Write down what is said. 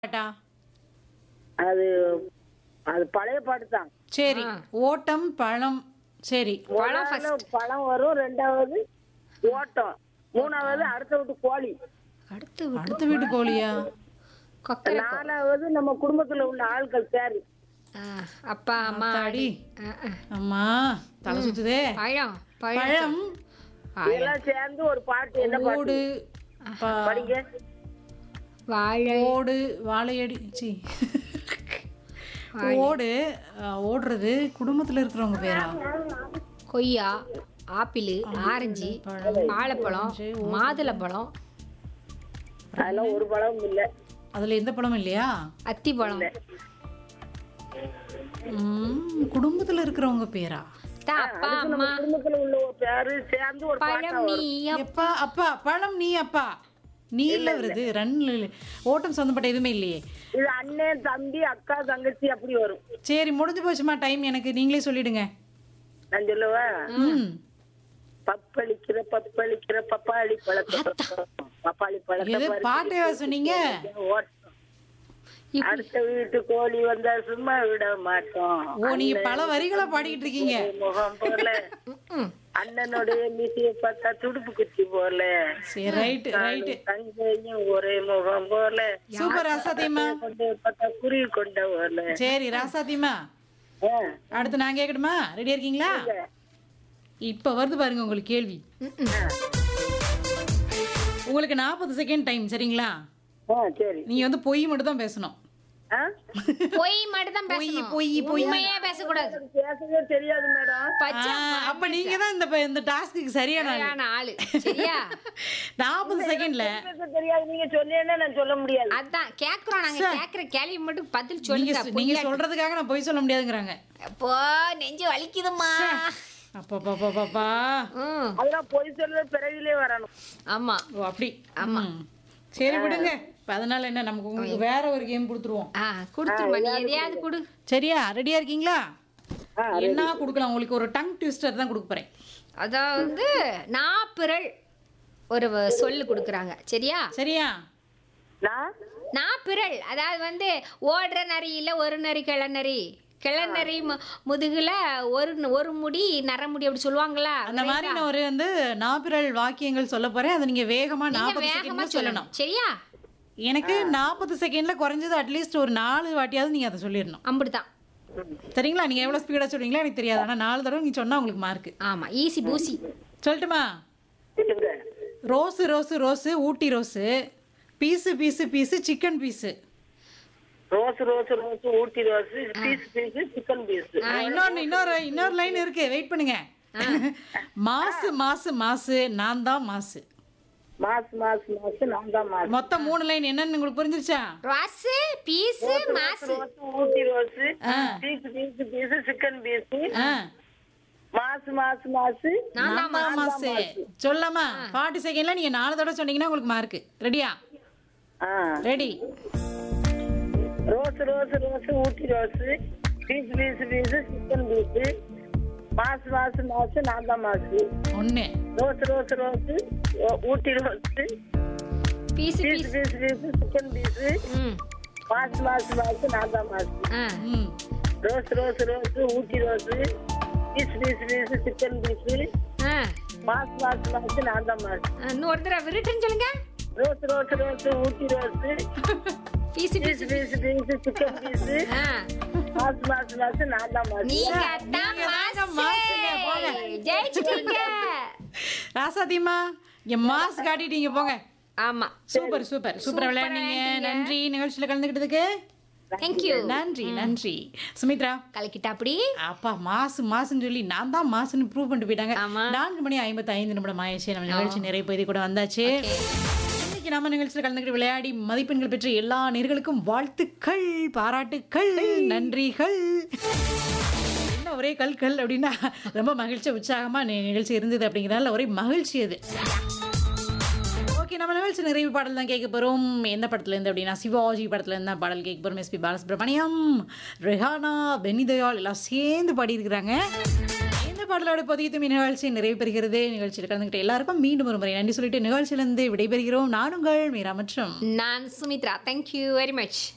பாட்டா அது அது பழைய பாட்டு தான் சரி ஓட்டம் பழம் சரி முதல்ல பழம் வரும் ரெண்டாவது ஓட்டம் மூணாவது அடுத்த வீட்டு கோழி அடுத்து அடுத்த வீட்டு கோழியா கொக்கரை நாலாவது நம்ம குடும்பத்துல உள்ள ஆட்கள் பேரு அப்பா அம்மா அடி ஆ, ஆ. அம்மா தலை சுத்துதே பழம் பழம் பழம் இதெல்லாம் சேர்ந்து ஒரு பாட்டு என்ன பாட்டு ஓடு ப- படிங்க வாழை ஓடு வாழையடி சி ஓடு அஹ், ஓடுறது குடும்பத்துல இருக்கிறவங்க பேரா கொய்யா ஆப்பிள் ஆரஞ்சு வாழைப்பழம் மாதுளப்பழம் அதெல்லாம் ஒரு பழமும் இல்ல அதுல எந்த பழமும் இல்லையா அத்திப்பழம் ம், குடும்பத்துல இருக்கிறவங்க பேரா தான் அப்பா அம்மா குடும்பத்துல உள்ள ஒரு பேரு சேர்ந்து ஒரு பாட்டு பழம் நீ எப்பா அப்பா பழம் நீ அப்பா நீ இல்ல வருது ரன் ஓட்டம் சொந்தப்பட்ட எதுவுமே இல்லையே இது அண்ணன் தம்பி அக்கா தங்கச்சி அப்படி வரும் சரி முடிஞ்சு போச்சுமா டைம் எனக்கு நீங்களே சொல்லிடுங்க நான் சொல்லுவா ம் பப்பளிக்கிற பப்பளிக்கிற பப்பாளி பழத்தை பப்பாளி பழத்தை எது பறிச்சு பாட்டையா சொன்னீங்க ஓட்டம். அடுத்த வீட்டு கோழி வந்தா சும்மா விட மாட்டோம் ஓ நீங்க பல வரிகளா பாடிக்கிட்டு இருக்கீங்க முகம் போல ம். அண்ணனுடைய மீசைய பார்த்தா துடுப்பு குச்சி போல சரி ரைட் ரைட் தங்கையும் ஒரே முகம் போல சூப்பர் ராசாத்தியம்மா கொண்டு பார்த்தா குருவி கொண்ட போல சரி ராசாத்தியம்மா ஆ, அடுத்து நான் கேட்கணுமா ரெடியா இருக்கீங்களா இப்ப வருது பாருங்க உங்களுக்கு கேள்வி ம், ம். உங்களுக்கு நாற்பது செகண்ட் டைம் சரிங்களா ஆ, சரி நீங்க வந்து பொய் மட்டும் தான் பேசணும் ஆ? பொய் மட்டும் தான் பேசணும் பொய், பொய். உண்மையே பேசக்கூடாது எனக்கு பேசவே தெரியாது மேடம் பச்சை ஆ, அப்ப நீங்க தான் இந்த ப- இந்த டாஸ்க்கு சரியான ஆளு. சரியான ஆளு சரியா நாற்பது செகண்ட்ல பேச தெரியாது நீங்க சொன்னீங்கன்னா நான் சொல்ல முடியாது அதான் கேக்குறோம் நாங்க கேக்குற கேள்வி மட்டும் பதில் நீங்க சொல்லுங்க சொ- நீங்க சொல்றதுக்காக நான் பொய் சொல்ல முடியாதுங்கிறாங்க அப்போ நெஞ்சு வலிக்குதுமா அப்பா ம் அதெல்லாம் பொய் சொல்ல பிறவிலே வரணும் ஆமா ஓ அப்படி ஆமா சரி விடுங்க இப்ப அதனால என்ன நமக்கு உங்களுக்கு வேற ஒரு கேம் கொடுத்துருவோம் ஆ குடுத்துருமா நீ எதையாவது குடு சரியா ரெடியா இருக்கீங்களா என்ன கொடுக்கலாம் உங்களுக்கு ஒரு டங் ட்விஸ்டர் தான் கொடுக்க போறேன் அதாவது நாப்பிரல் ஒரு வ- சொல்லு கொடுக்குறாங்க சரியா சரியா நான் நாப்பிரல் அதாவது வந்து ஓடுற நரி இல்ல ஒரு நரி கிளநரி கிளநரி மு- முதுகுல ஒரு ஒரு முடி நரமுடி அப்படி சொல்லுவாங்களா அந்த மாதிரி நான் ஒரு வந்து நாப்பிரல் வாக்கியங்கள் சொல்ல போறேன் அதை நீங்க வேகமா நீங்க நாற்பது வேகமா செகண்ட்ல சொல்லணும் சொல்லணும் சரியா எனக்கு நாற்பது செகண்ட்ல குறைஞ்சது அட்லீஸ்ட் ஒரு நாலு வாட்டியாவது நீங்க அதை சொல்லிடணும் அப்படிதான் சரிங்களா நீங்க எவ்வளவு ஸ்பீடா சொல்றீங்களா எனக்கு தெரியாது ஆனா நாலு தடவை நீங்க சொன்னா உங்களுக்கு மார்க் ஆமா ஈஸி பூசி சொல்லட்டுமா சொல்லுங்க rose rose rose Ooty rose piece piece piece chicken piece rose rose rose Ooty rose piece piece chicken piece இன்னொன்னு இன்னொரு இன்னொரு லைன் இருக்கு வெயிட் பண்ணுங்க மாசு மாசு மாசு நான் தான் மாசு மாஸ் மாஸ் மாஸ் நான் தான் மாஸ் மொத்தம் மூணு லைன் என்னன்னு உங்களுக்கு புரிஞ்சிருச்சா rose piece mass rose Ooty rose piece piece piece chicken piece ஆ, மாஸ் மாஸ் மாஸ் நான் நான் தான் மாசு சொல்லாமா ஃபார்ட்டி செகண்ட்ல நீங்க நாலு தடவை சொன்னீங்கன்னா உங்களுக்கு மார்க் ரெடியா ஆ ready rose rose rose Ooty rose piece piece piece chicken piece mass mass mass நான் தான் மாஸ் ஒண்ணு rose rose rose Ooty rose piece piece piece piece piece chicken piece ம் மாஸ் மாஸ் மாஸ் நான் தான் மாஸ் ஆ ம் rose rose rose Ooty rose piece piece piece chicken piece ஆ mass mass mass நான் தான் மாஸ் இன்னும் ஒரு தடவை ரிட்டன் சொல்லுங்க rose rose rose Ooty rose piece piece piece piece piece chicken piece ஆ மாஸ் மாஸ் மாஸ் நான் தான் மாஸ் நீங்க தான் நீங்க தாங்க மாசு மாசுங்க, போங்க. ஜெயிச்சிட்டீங்க ராசாத்தியம்மா என் மாஸ் காட்டிட்டீங்க போங்க ஆமா சூப்பர் சூப்பர் சூப்பர் விளையாடுனீங்க நன்றி நிகழ்ச்சியில கலந்துக்கிட்டதுக்கு தேங்க்யூ நன்றி நன்றி சுமித்ரா கலக்கிட்டா அப்படி அப்பா மாசு மாசுன்னு சொல்லி நான் தான் மாசுன்னு ப்ரூவ் பண்ணிட்டு போயிட்டாங்க ஆமா. நான்கு மணி ஐம்பத்தி ஐந்து நிமிடம் ஆயிடுச்சு நம்ம நிகழ்ச்சி நிறைய பகுதி கூட வந்தாச்சு இன்னைக்கு நம்ம நிகழ்ச்சியில் கலந்துக்கிட்டு விளையாடி மதிப்பெண்கள் பெற்ற எல்லா நேர்களுக்கும் வாழ்த்துக்கள் பாராட்டுக்கள் நன்றிகள் என்ன ஒரே கல் கல் அப்படின்னா ரொம்ப மகிழ்ச்சி உற்சாகமா நி- நிகழ்ச்சி இருந்தது அப்படிங்கிறதால ஒரே மகிழ்ச்சி அது ஓகே நம்ம நிகழ்ச்சி நிறைவு பாடல் தான் கேட்க போகிறோம் எந்த படத்துல இருந்து அப்படின்னா சிவாஜி படத்துல இருந்து தான் பாடல் கேட்க போகிறோம் எஸ்பி பாலசுப்ரமணியம் ரெஹானா பெனிதயால் எல்லாம் சேர்ந்து பாடியிருக்கிறாங்க இந்த பாடலோட பதிவு நிகழ்ச்சி நிறைவு பெறுகிறது நிகழ்ச்சியில் கலந்துக்கிட்ட எல்லாருக்கும் மீண்டும் ஒரு முறை நன்றி சொல்லிட்டு நிகழ்ச்சியிலிருந்து விடைபெறுகிறோம் நான் உங்கள் மீரா மற்றும் நான் சுமித்ரா தேங்க்யூ வெரி மச்